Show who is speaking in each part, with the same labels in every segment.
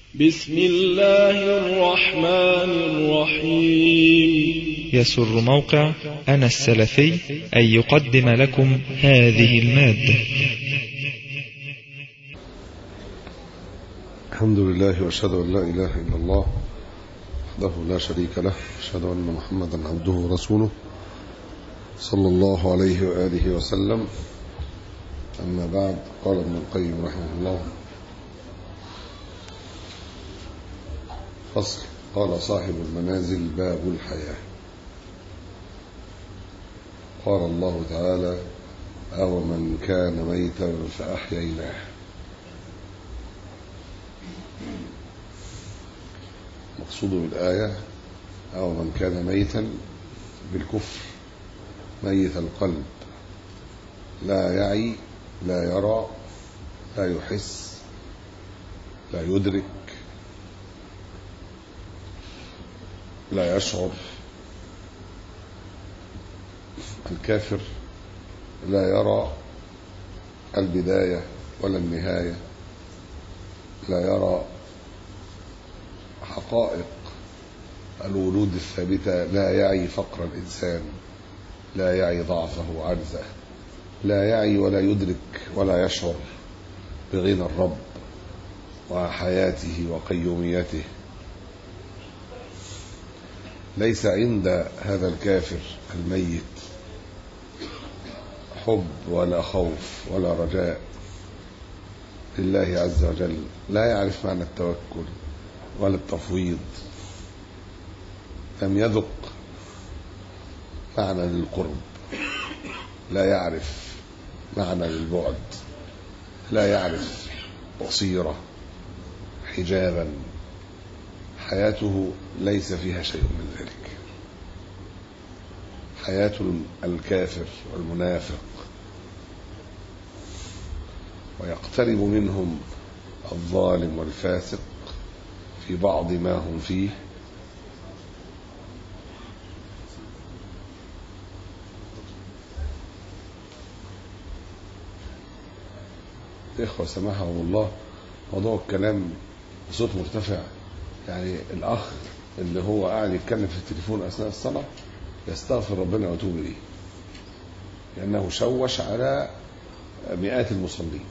Speaker 1: بسم الله الرحمن الرحيم
Speaker 2: يسر موقع أنا السلفي أن يقدم لكم هذه المادة
Speaker 3: الحمد لله واشهد ان لا اله الا الله وحده لا شريك له اشهد ان محمدا عبده ورسوله صلى الله عليه واله وسلم اما بعد قال ابن القيم رحمه الله فصل قال صاحب المنازل باب الحياه قال الله تعالى او من كان ميتا فاحييناه مقصود بالآية أو من كان ميتا بالكفر ميت القلب لا يعي لا يرى لا يحس لا يدرك لا يشعر الكافر لا يرى البداية ولا النهاية لا يرى حقائق الولود الثابتة لا يعي فقر الإنسان لا يعي ضعفه وعجزه لا يعي ولا يدرك ولا يشعر بغنى الرب وحياته وقيوميته ليس عند هذا الكافر الميت حب ولا خوف ولا رجاء لله عز وجل لا يعرف معنى التوكل ولا التفويض لم يذق معنى للقرب لا يعرف معنى للبعد لا يعرف بصيرة حجابا حياته ليس فيها شيء من ذلك حياة الكافر والمنافق ويقترب منهم الظالم والفاسق في بعض ما هم فيه إخوة سمحهم الله موضوع الكلام بصوت مرتفع يعني الأخ اللي هو قاعد يتكلم في التليفون أثناء الصلاة يستغفر ربنا ويتوب إليه لأنه شوش على مئات المصلين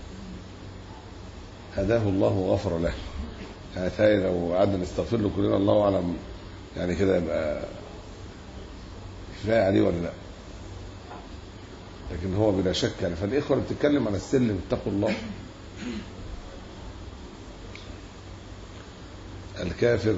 Speaker 3: هداه الله وغفر له يعني تاني لو قعدنا نستغفر له كلنا الله اعلم يعني كده يبقى كفايه عليه ولا لا لكن هو بلا شك يعني فالاخوه اللي بتتكلم على السلم اتقوا الله الكافر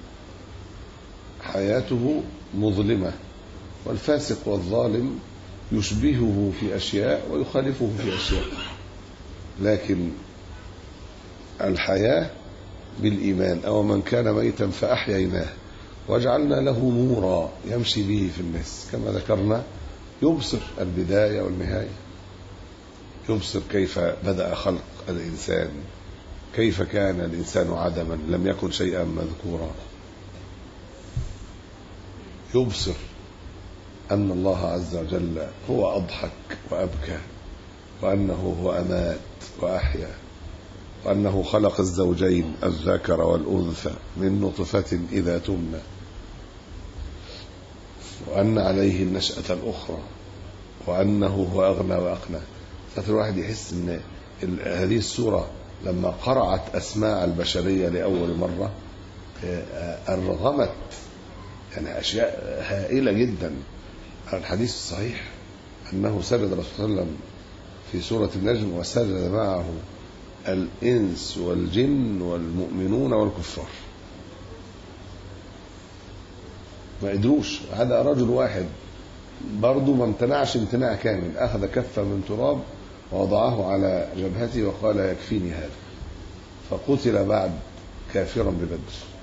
Speaker 3: حياته مظلمه والفاسق والظالم يشبهه في اشياء ويخالفه في اشياء لكن الحياه بالإيمان أو من كان ميتا فأحييناه وجعلنا له نورا يمشي به في الناس كما ذكرنا يبصر البداية والنهاية يبصر كيف بدأ خلق الإنسان كيف كان الإنسان عدما لم يكن شيئا مذكورا يبصر أن الله عز وجل هو أضحك وأبكى وأنه هو أمات وأحيا وأنه خلق الزوجين الذكر والأنثى من نطفة إذا تمنى وأن عليه النشأة الأخرى وأنه هو أغنى وأقنى فالواحد الواحد يحس أن هذه السورة لما قرعت أسماع البشرية لأول مرة أرغمت يعني أشياء هائلة جدا الحديث الصحيح أنه سجد الرسول صلى الله عليه وسلم في سورة النجم وسجد معه الإنس والجن والمؤمنون والكفار ما قدروش هذا رجل واحد برضه ما امتنعش امتناع كامل أخذ كفة من تراب ووضعه على جبهته وقال يكفيني هذا فقتل بعد كافرا ببدر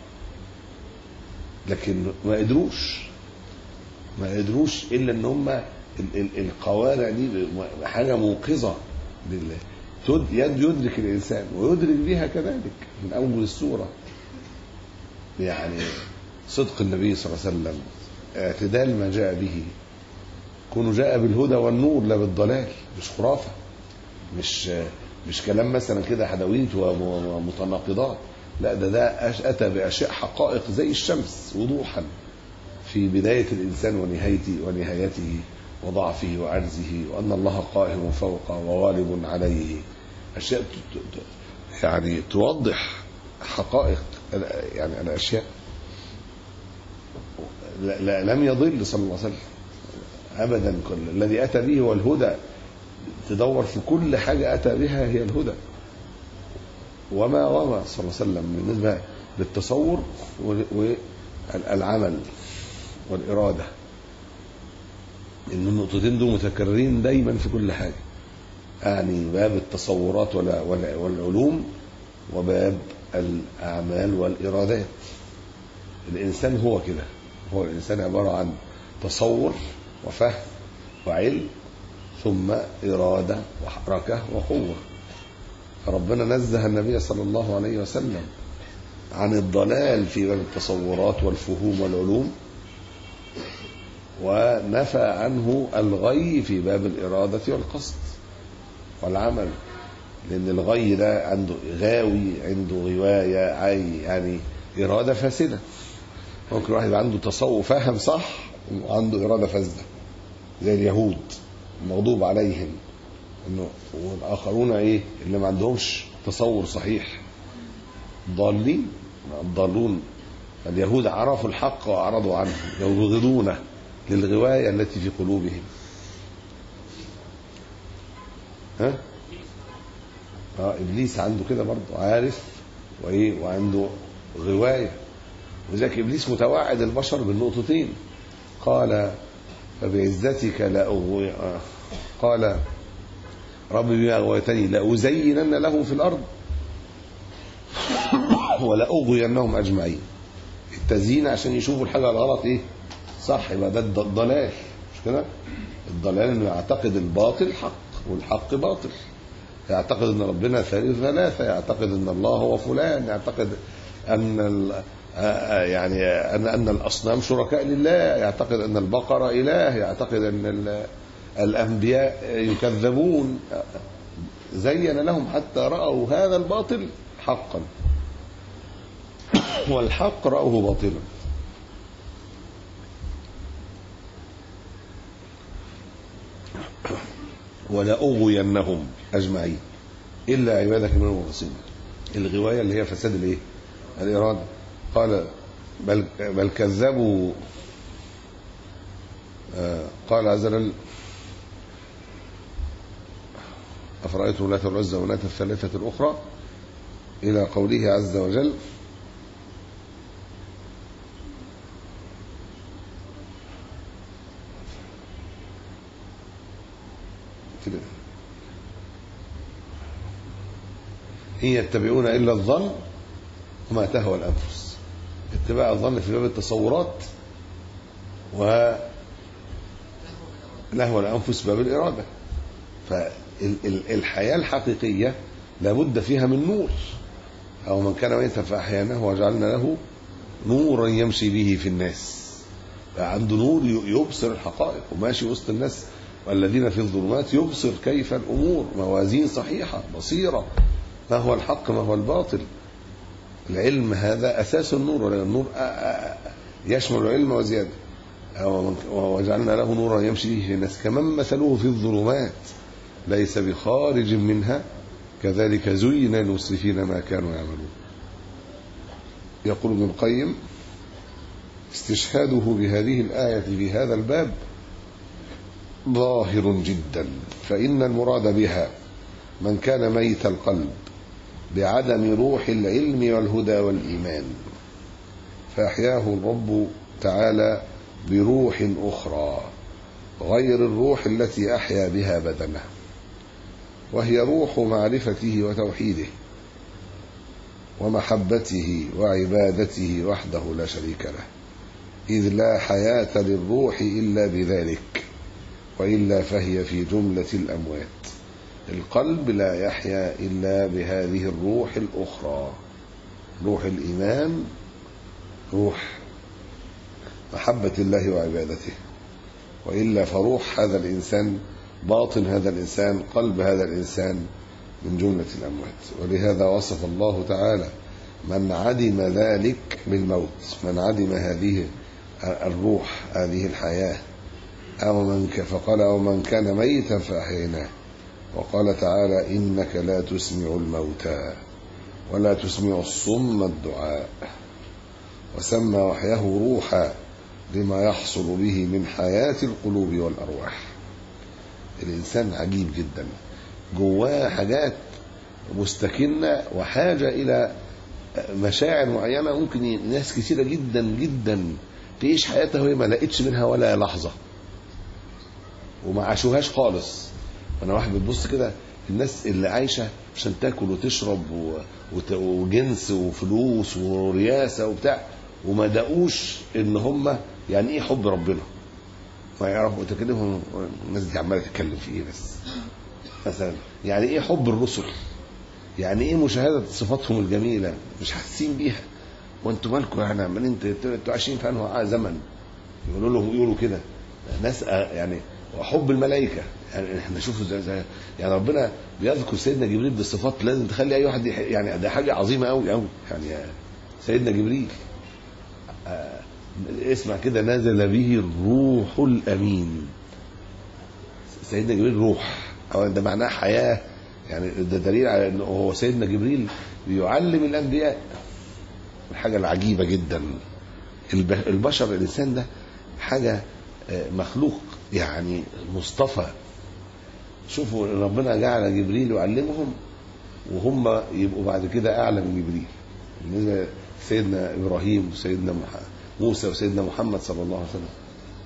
Speaker 3: لكن ما قدروش ما قدروش الا ان هم القوارع دي حاجه موقظه لله يدرك الإنسان ويدرك بها كذلك من أول السورة يعني صدق النبي صلى الله عليه وسلم اعتدال ما جاء به كونه جاء بالهدى والنور لا بالضلال مش خرافة مش مش كلام مثلا كده حدويت ومتناقضات لا ده ده أش- أتى بأشياء حقائق زي الشمس وضوحا في بداية الإنسان ونهايته ونهايته وضعفه وعجزه وأن الله قاهر فوقه وغالب عليه أشياء ت- ت- ت- يعني توضح حقائق ال- يعني الأشياء لا لا لم يضل صلى الله عليه وسلم أبدا كل الذي أتى به هو الهدى تدور في كل حاجة أتى بها هي الهدى وما وما صلى الله عليه وسلم بالنسبة للتصور والعمل والإرادة إن النقطتين دول متكررين دايما في كل حاجة يعني باب التصورات ولا- ولا- والعلوم وباب الأعمال والإرادات الإنسان هو كده هو الإنسان عبارة عن تصور وفهم وعلم ثم إرادة وحركة وقوة فربنا نزه النبي صلى الله عليه وسلم عن الضلال في باب التصورات والفهوم والعلوم ونفى عنه الغي في باب الإرادة والقصد والعمل لأن الغي ده عنده غاوي عنده غواية عي يعني إرادة فاسدة ممكن واحد يبقى عنده تصور فهم صح وعنده إرادة فاسدة زي اليهود المغضوب عليهم انه والاخرون ايه اللي ما عندهمش تصور صحيح ضالين ضالون اليهود عرفوا الحق واعرضوا عنه يبغضونه للغوايه التي في قلوبهم ها اه ابليس عنده كده برضه عارف وايه وعنده غوايه ولذلك ابليس متوعد البشر بالنقطتين قال فبعزتك لأغوي آه. قال رب بما أغويتني لأزينن لهم في الأرض ولأغوينهم أجمعين التزيين عشان يشوفوا الحاجة الغلط إيه صح يبقى ده الض- الضلال مش كده الضلال إنه يعتقد الباطل حق والحق باطل يعتقد ان ربنا ثالث ثلاثة يعتقد ان الله هو فلان يعتقد ان ال... آه، آه، يعني ان ان الاصنام شركاء لله يعتقد ان البقرة اله يعتقد ان ال... الانبياء يكذبون زين لهم حتى راوا هذا الباطل حقا والحق راوه باطلا ولأغوينهم أجمعين إلا عبادك منهم المخلصين الغواية اللي هي فساد الإيه؟ الإرادة قال بل, بل كذبوا آه قال عز وجل أفرأيتم اللات والعزى ومناة الثالثة الأخرى إلى قوله عز وجل كده إن يتبعون إلا الظن وما تهوى الأنفس اتباع الظن في باب التصورات و لهو الأنفس باب الإرادة فالحياة الحقيقية لابد فيها من نور أو من كان ميتا فأحياناه وجعلنا له نورا يمشي به في الناس عنده نور يبصر الحقائق وماشي وسط الناس والذين في الظلمات يبصر كيف الأمور موازين صحيحة بصيرة ما هو الحق ما هو الباطل العلم هذا أساس النور ولأن النور يشمل العلم وزيادة وجعلنا له نورا يمشي به في الناس كمن مثله في الظلمات ليس بخارج منها كذلك زين للمسرفين ما كانوا يعملون يقول ابن القيم استشهاده بهذه الآية في هذا الباب ظاهر جدا فإن المراد بها من كان ميت القلب بعدم روح العلم والهدى والإيمان فأحياه الرب تعالى بروح أخرى غير الروح التي أحيا بها بدنه وهي روح معرفته وتوحيده ومحبته وعبادته وحده لا شريك له إذ لا حياة للروح إلا بذلك وإلا فهي في جملة الأموات القلب لا يحيا إلا بهذه الروح الأخرى روح الإيمان روح محبة الله وعبادته وإلا فروح هذا الإنسان باطن هذا الإنسان قلب هذا الإنسان من جملة الأموات ولهذا وصف الله تعالى من عدم ذلك بالموت من عدم هذه الروح هذه الحياة أو من ك- فقال أو من كان ميتا فأحييناه وقال تعالى إنك لا تسمع الموتى ولا تسمع الصم الدعاء وسمى وحيه روحا لما يحصل به من حياة القلوب والأرواح الإنسان عجيب جدا جواه حاجات مستكنة وحاجة إلى مشاعر معينة ممكن ي- ناس كثيرة جدا جدا تعيش حياتها وهي ما لقيتش منها ولا لحظة وما عاشوهاش خالص أنا واحد بتبص كده الناس اللي عايشة عشان تاكل وتشرب و... وت... وجنس وفلوس ورياسة وبتاع وما دقوش ان هم يعني ايه حب ربنا ما يعرفوا تكلمهم الناس دي عماله تتكلم في ايه بس مثلا يعني ايه حب الرسل يعني ايه مشاهده صفاتهم الجميله مش حاسين بيها وانتوا مالكم يعني عمالين انتوا انتوا عايشين في انهي زمن يقولوا لهم يقولوا كده ناس آه، يعني وحب الملائكه يعني احنا شوفوا زي, زي يعني ربنا بيذكر سيدنا جبريل بالصفات لازم تخلي اي واحد يح- يعني ده حاجه عظيمه قوي قوي يعني آه، سيدنا جبريل آه، اسمع كده نزل به الروح الامين سيدنا جبريل روح او ده معناه حياه يعني ده دليل على انه هو سيدنا جبريل بيعلم الانبياء الحاجه العجيبه جدا الب- البشر الانسان ده حاجه آه، مخلوق يعني مصطفى شوفوا ربنا جعل جبريل يعلمهم وهم يبقوا بعد كده اعلى من جبريل بالنسبه سيدنا ابراهيم وسيدنا مح- موسى وسيدنا محمد صلى الله عليه وسلم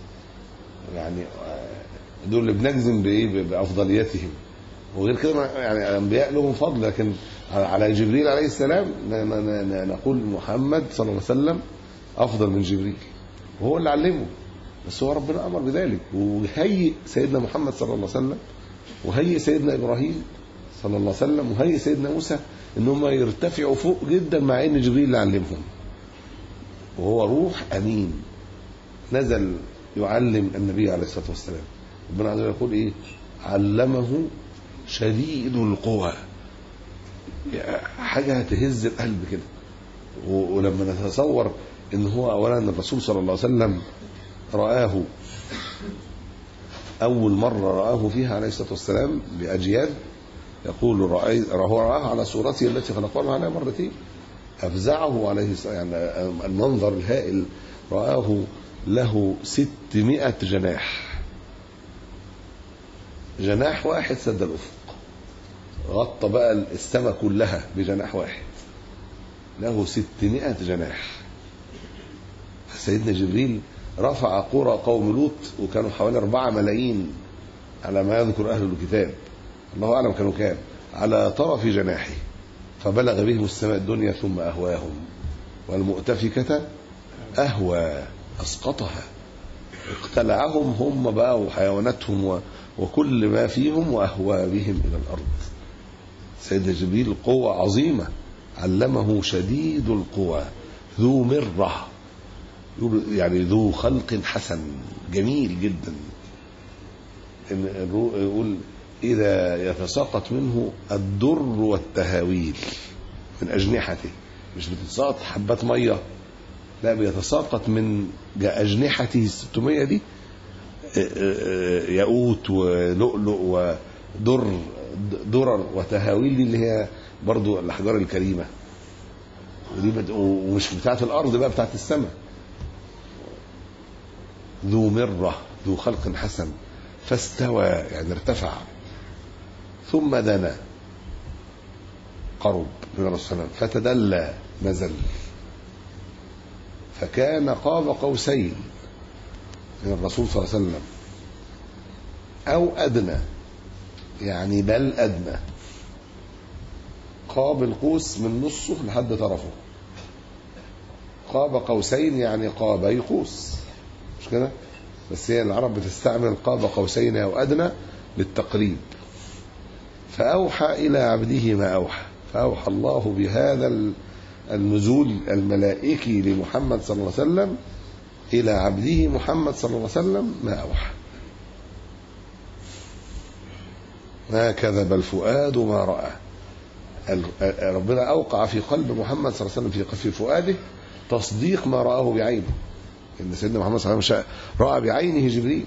Speaker 3: يعني آه، دول اللي بنجزم بايه ب- بافضليتهم وغير كده ما- يعني الانبياء لهم فضل لكن على- على جبريل عليه السلام ن- ن- ن- نقول محمد صلى الله عليه وسلم افضل من جبريل وهو اللي علمه بس هو ربنا امر بذلك وهيئ سيدنا محمد صلى الله عليه وسلم وهيئ سيدنا ابراهيم صلى الله عليه وسلم وهيئ سيدنا موسى ان هم يرتفعوا فوق جدا مع ان جبريل اللي علمهم وهو روح امين نزل يعلم النبي عليه الصلاه والسلام ربنا عز وجل يقول ايه علمه شديد القوى حاجه تهز القلب كده و- ولما نتصور ان هو اولا الرسول صلى الله عليه وسلم رآه أول مرة رآه فيها عليه الصلاة والسلام بأجيال يقول رأي هو رآه على صورته التي خلقه الله عليها مرتين أفزعه عليه الصلاة يعني المنظر الهائل رآه له ستمائة جناح جناح واحد سد الأفق غطى بقى السماء كلها بجناح واحد له ستمائة جناح سيدنا جبريل رفع قرى قوم لوط وكانوا حوالي أربعة ملايين على ما يذكر أهل الكتاب الله أعلم كانوا كام على طرف جناحه فبلغ بهم السماء الدنيا ثم أهواهم والمؤتفكة أهوى أسقطها اقتلعهم هم بقى وحيواناتهم و- وكل ما فيهم وأهوى بهم إلى الأرض سيدنا جبريل قوة عظيمة علمه شديد القوى ذو مرة يقول يعني ذو خلق حسن جميل جدا إن الرو- يقول إذا يتساقط منه الدر والتهاويل من أجنحته مش بتتساقط حبات مية لا بيتساقط من أجنحته الستمية دي آه، آه، ياقوت ولؤلؤ ودر درر وتهاويل دي اللي هي برضو الأحجار الكريمة ودي بت... ومش بتاعت الأرض بقى بتاعت السماء ذو مرة ذو خلق حسن فاستوى يعني ارتفع ثم دنا قرب من الرسول صلى الله عليه وسلم فتدلى نزل فكان قاب قوسين من الرسول صلى الله عليه وسلم أو أدنى يعني بل أدنى قاب القوس من نصه لحد طرفه قاب قوسين يعني قابي قوس مش كده بس هي العرب بتستعمل قاب قوسين أو أدنى للتقريب فأوحى إلى عبده ما أوحى فأوحى الله بهذا النزول الملائكي لمحمد صلى الله عليه وسلم إلى عبده محمد صلى الله عليه وسلم ما أوحى ما كذب الفؤاد ما رأى ال- ربنا أوقع في قلب محمد صلى الله عليه وسلم في في فؤاده تصديق ما رآه بعينه إن سيدنا محمد صلى الله عليه وسلم شاء- رأى بعينه جبريل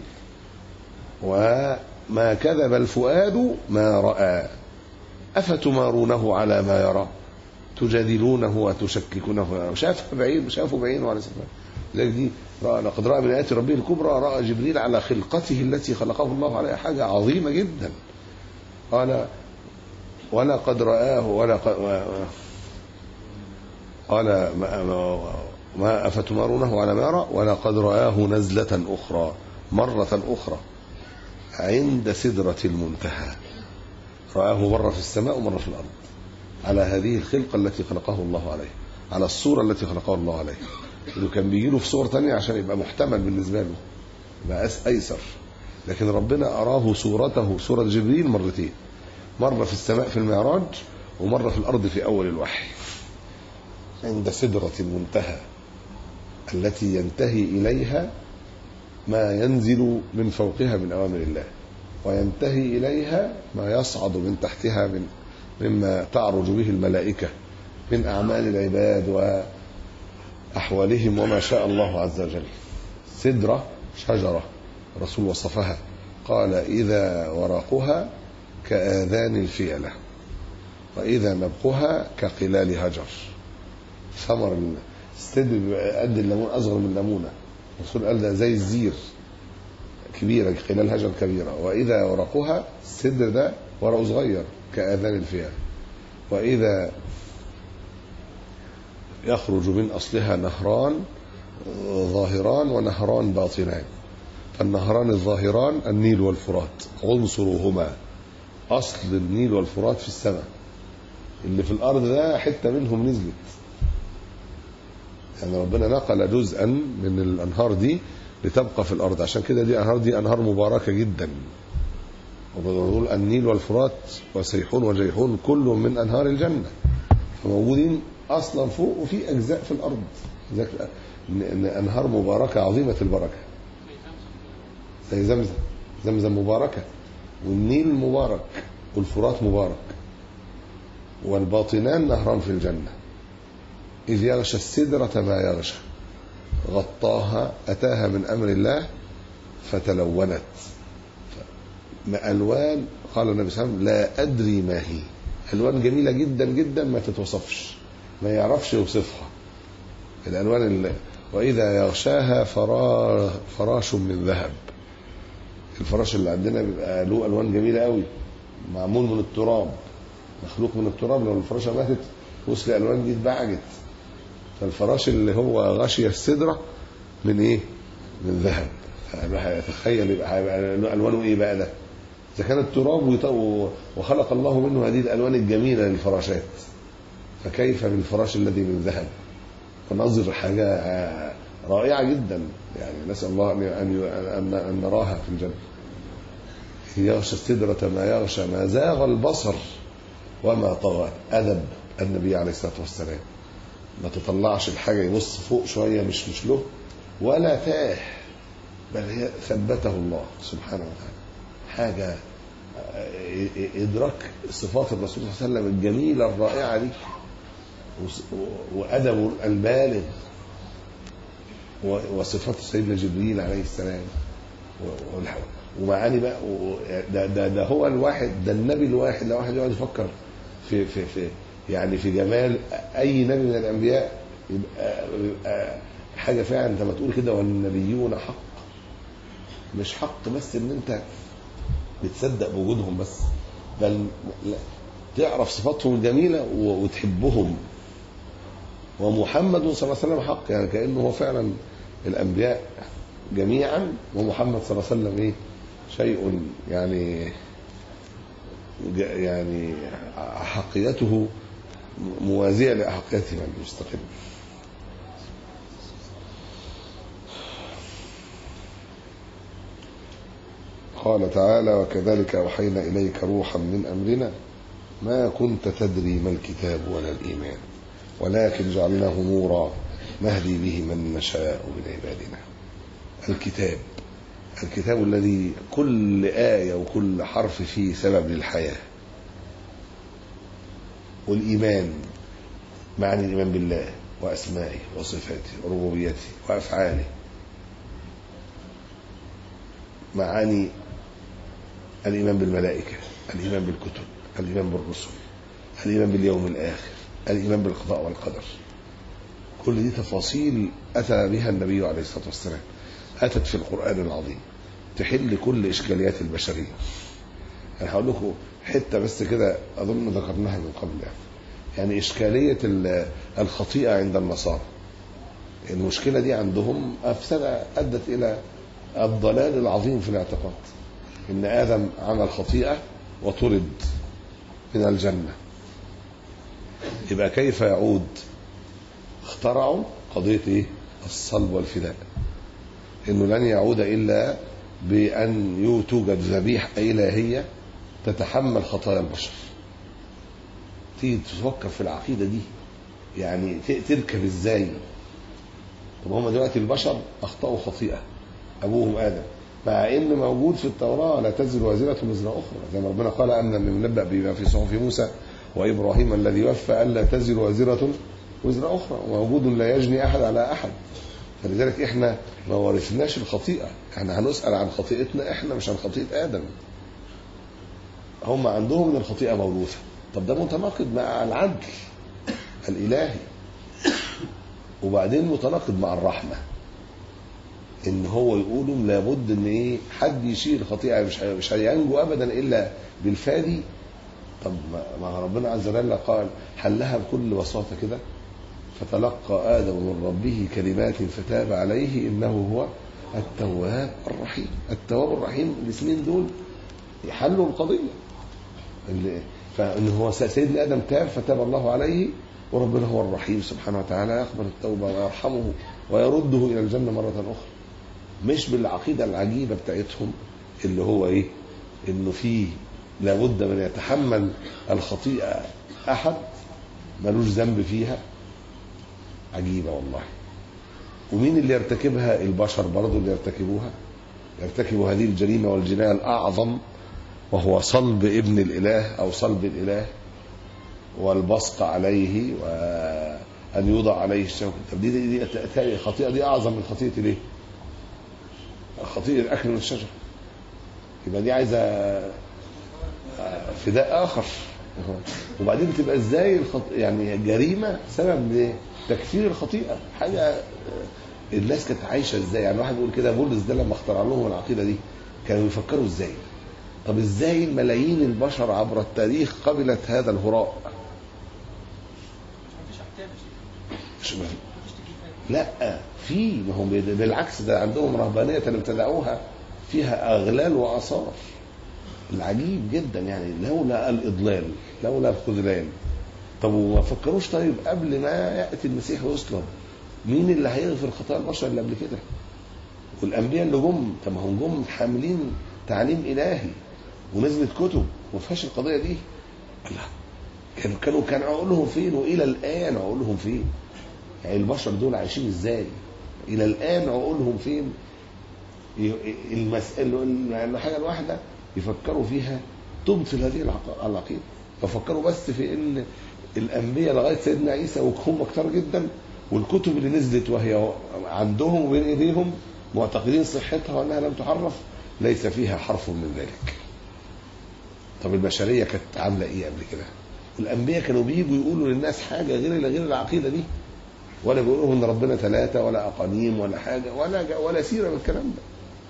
Speaker 3: وما كذب الفؤاد ما رأى أفتمارونه على ما يرى تجادلونه وتشككونه شافه بعين شافه بعينه عليه الصلاة والسلام لذلك دي رأى لقد رأى من آيات ربه الكبرى رأى جبريل على خلقته التي خلقه الله عليها حاجة عظيمة جدا قال ولقد رآه ولقد و- و- قال ما, ما, ما أفتمارونه على ما يرى ولقد رآه نزلة أخرى مرة أخرى عند سدرة المنتهى رآه مرة في السماء ومرة في الأرض على هذه الخلقة التي خلقه الله عليها على الصورة التي خلقه الله عليها إنه كان بيجي له في صور تانية عشان يبقى محتمل بالنسبة له يبقى أس- أيسر لكن ربنا أراه صورته صورة جبريل مرتين مرة في السماء في المعراج ومرة في الأرض في أول الوحي عند سدرة المنتهى التي ينتهي إليها ما ينزل من فوقها من أوامر الله وينتهي إليها ما يصعد من تحتها من مما تعرج به الملائكة من أعمال العباد وأحوالهم وما شاء الله عز وجل سدرة شجرة الرسول وصفها قال إذا ورقها كآذان الفيلة وإذا نبقها كقلال هجر ثمر السدر بيبقى قد الليمون أصغر من الليمونة الرسول قال ده زي الزير كبيرة قلال هجر كبيرة وإذا ورقها السدر ده ورقه صغير كآذان الفيل وإذا يخرج من أصلها نهران ظاهران ونهران باطنان فالنهران الظاهران النيل والفرات عنصرهما أصل النيل والفرات في السماء اللي في الأرض ده حتة منهم نزلت يعني ربنا نقل جزءا من الأنهار دي لتبقى في الأرض عشان كده دي أنهار دي أنهار مباركة جدا وبنقول النيل والفرات وسيحون وجيحون كل من أنهار الجنة فموجودين أصلا فوق وفي أجزاء في الأرض ذاك إن إن أنهار مباركة عظيمة البركة زي زمزم زمزم مباركة والنيل مبارك والفرات مبارك والباطنان نهران في الجنة إذ يغشى السدرة ما يغشى غطاها أتاها من أمر الله فتلونت ما ألوان قال النبي صلى الله عليه وسلم لا أدري ما هي ألوان جميلة جدا جدا ما تتوصفش ما يعرفش يوصفها الألوان اللي وإذا يغشاها فرا فراش من ذهب الفراش اللي عندنا بيبقى له ألوان جميلة قوي معمول من التراب مخلوق من التراب لو الفراشة ماتت وصل الألوان دي اتبعجت فالفراش اللي هو غشي السدرة من ايه من ذهب تخيل يبقى هيبقى الوانه ايه بقى ده اذا كان التراب ويط- وخلق الله منه هذه الالوان الجميله للفراشات فكيف بالفراش الذي من ذهب فنظر حاجه آه، رائعه جدا يعني نسال الله ان ان ان, أن نراها في الجنه يغشى السدرة ما يغشى ما زاغ البصر وما طغى أدب النبي عليه الصلاة والسلام ما تطلعش الحاجة يبص فوق شوية مش مش له ولا تاه بل هي ثبته الله سبحانه وتعالى حاجة آه، إدراك صفات الرسول صلى الله عليه وسلم الجميلة الرائعة دي وس- و- وأدبه البالغ و- وصفات سيدنا جبريل عليه السلام و- والح- ومعاني بقى و- ده, ده, ده هو الواحد ده النبي الواحد لو واحد يقعد يفكر في في في يعني في جمال اي نبي من الانبياء يبقى, يبقى حاجه فعلا انت ما تقول كده والنبيون حق مش حق بس ان انت بتصدق بوجودهم بس بل لا تعرف صفاتهم الجميله و- وتحبهم ومحمد صلى الله عليه وسلم حق يعني كانه هو فعلا الانبياء جميعا ومحمد صلى الله عليه وسلم ايه شيء يعني ج- يعني حقيته موازية لأحقيته المستقيم قال تعالى وكذلك أوحينا إليك روحا من أمرنا ما كنت تدري ما الكتاب ولا الإيمان ولكن جعلناه نورا نهدي به من نشاء من عبادنا الكتاب الكتاب الذي كل آية وكل حرف فيه سبب للحياة والإيمان معنى الإيمان بالله وأسمائه وصفاته وربوبيته وأفعاله معاني الإيمان بالملائكة الإيمان بالكتب الإيمان بالرسل الإيمان باليوم الآخر الإيمان بالقضاء والقدر كل دي تفاصيل أتى بها النبي عليه الصلاة والسلام أتت في القرآن العظيم تحل كل إشكاليات البشرية أنا هقول لكم حتة بس كده أظن ذكرناها من قبل يعني يعني إشكالية ال- الخطيئة عند النصارى المشكلة دي عندهم أفسد أدت إلى الضلال العظيم في الاعتقاد إن آدم عمل خطيئة وطرد من الجنة يبقى كيف يعود اخترعوا قضية إيه؟ الصلب والفداء إنه لن يعود إلا بأن يو- توجد ذبيحة إلهية تتحمل خطايا البشر تيجي تفكر في العقيدة دي يعني ت- تركب ازاي طب هم دلوقتي البشر اخطأوا خطيئة ابوهم ادم مع ان موجود في التوراة لا تزر وازرة وزر اخرى زي ما ربنا قال ان من نبأ بما في صحف موسى وابراهيم الذي وفى الا تزر وازرة وزر اخرى وموجود لا يجني احد على احد فلذلك احنا ما ورثناش الخطيئة احنا هنسأل عن خطيئتنا احنا مش عن خطيئة ادم هم عندهم ان الخطيئة موروثة طب ده متناقض مع العدل الالهي وبعدين متناقض مع الرحمه ان هو يقولوا لابد ان ايه حد يشيل الخطيئه مش هي- مش هينجو ابدا الا بالفادي طب ما- ما ربنا عز وجل قال حلها بكل بساطه كده فتلقى ادم من ربه كلمات فتاب عليه انه هو التواب الرحيم التواب الرحيم الاثنين دول يحلوا القضيه اللي فان هو سيدنا ادم تاب فتاب الله عليه وربنا هو الرحيم سبحانه وتعالى يقبل التوبه ويرحمه ويرده الى الجنه مره اخرى مش بالعقيده العجيبه بتاعتهم اللي هو ايه انه في لابد من يتحمل الخطيئه احد ملوش ذنب فيها عجيبه والله ومين اللي يرتكبها البشر برضه اللي يرتكبوها يرتكبوا هذه الجريمه والجنايه الاعظم وهو صلب ابن الاله او صلب الاله والبصق عليه وان يوضع عليه الشوك طب دي دي, دي تأتي الخطيئه دي اعظم من خطيئه الايه؟ خطيئه الاكل من الشجر يبقى دي عايزه فداء اخر وبعدين تبقى ازاي الخط... يعني جريمه سبب لتكفير الخطيئه حاجه الناس كانت عايشه ازاي يعني واحد يقول كده بولس ده لما اخترع لهم العقيده دي كانوا يفكروا ازاي طب ازاي ملايين البشر عبر التاريخ قبلت هذا الهراء مش ما لا في ما هم بالعكس ده عندهم رهبانيه ابتدعوها فيها اغلال واثار العجيب جدا يعني لولا الاضلال لولا الخذلان طب وما فكروش طيب قبل ما ياتي المسيح ويصلب مين اللي هيغفر خطايا البشر اللي قبل كده والانبياء اللي جم طب ما هم جم حاملين تعليم الهي ونزلت كتب وما فيهاش القضيه دي الله كانوا كانوا كان عقولهم فين والى الان عقولهم فين يعني البشر دول عايشين ازاي الى الان عقولهم فين المسألة الحاجة الواحدة يفكروا فيها تبطل هذه العق- العقيدة ففكروا بس في ان الانبياء لغايه سيدنا عيسى وهم كتار جدا والكتب اللي نزلت وهي عندهم وبين ايديهم معتقدين صحتها وانها لم تحرف ليس فيها حرف من ذلك. طب البشريه كانت عامله ايه قبل كده؟ الانبياء كانوا بيجوا يقولوا للناس حاجه غير غير العقيده دي ولا بيقولوا لهم ان ربنا ثلاثه ولا اقانيم ولا حاجه ولا ولا سيره من الكلام ده.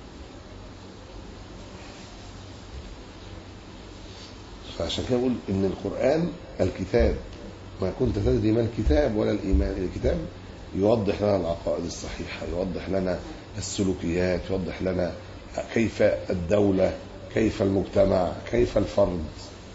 Speaker 3: فعشان كده بقول ان القران الكتاب ما كنت تدري ما الكتاب ولا الايمان الكتاب يوضح لنا العقائد الصحيحه يوضح لنا السلوكيات يوضح لنا كيف الدوله كيف المجتمع كيف الفرد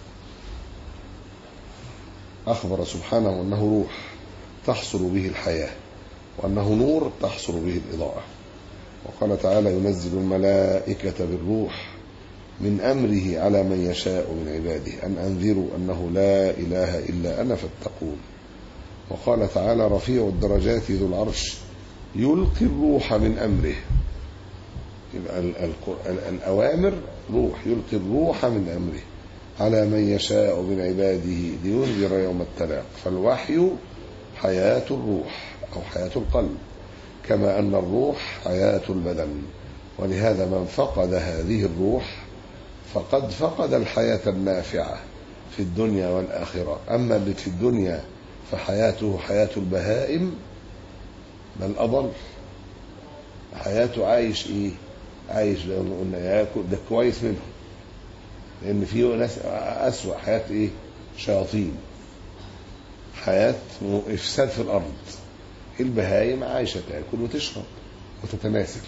Speaker 3: اخبر سبحانه انه روح تحصل به الحياه وانه نور تحصل به الاضاءه وقال تعالى ينزل الملائكه بالروح من امره على من يشاء من عباده ان انذروا انه لا اله الا انا فاتقون وقال تعالى رفيع الدرجات ذو العرش يلقي الروح من امره يبقى ال- ال- ال- الاوامر روح يلقي الروح من امره على من يشاء من عباده لينذر يوم التلاق فالوحي حياة الروح أو حياة القلب كما أن الروح حياة البدن ولهذا من فقد هذه الروح فقد فقد الحياة النافعة في الدنيا والآخرة أما في الدنيا فحياته حياة البهائم بل أضل حياته عايش إيه عايش لو قلنا ياكل ده كويس منهم لأن في ناس أسوأ حياة إيه شياطين حياة إفساد في الأرض البهايم عايشة تاكل وتشرب وتتماسك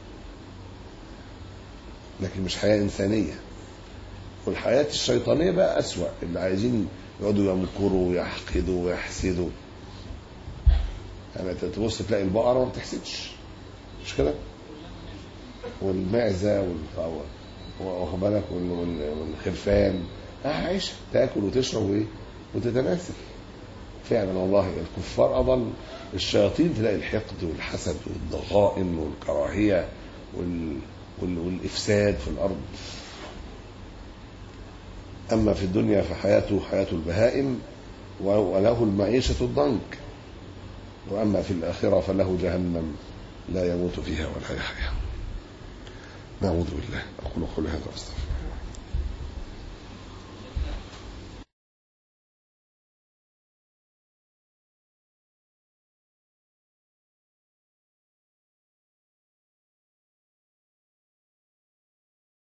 Speaker 3: لكن مش حياة إنسانية والحياة الشيطانية بقى أسوأ اللي عايزين يقعدوا يمكروا ويحقدوا ويحسدوا يعني تبص تلاقي البقرة ما بتحسدش مش كده والمعزة وال واخد بالك والخرفان عايشة تاكل وتشرب وايه وتتماسك فعلا والله الكفار أضل الشياطين تلاقي الحقد والحسد والضغائن والكراهية وال... وال... والإفساد في الأرض أما في الدنيا فحياته حياة البهائم وله المعيشة الضنك وأما في الآخرة فله جهنم لا يموت فيها ولا يحيا نعوذ بالله أقول قولي هذا واستغفر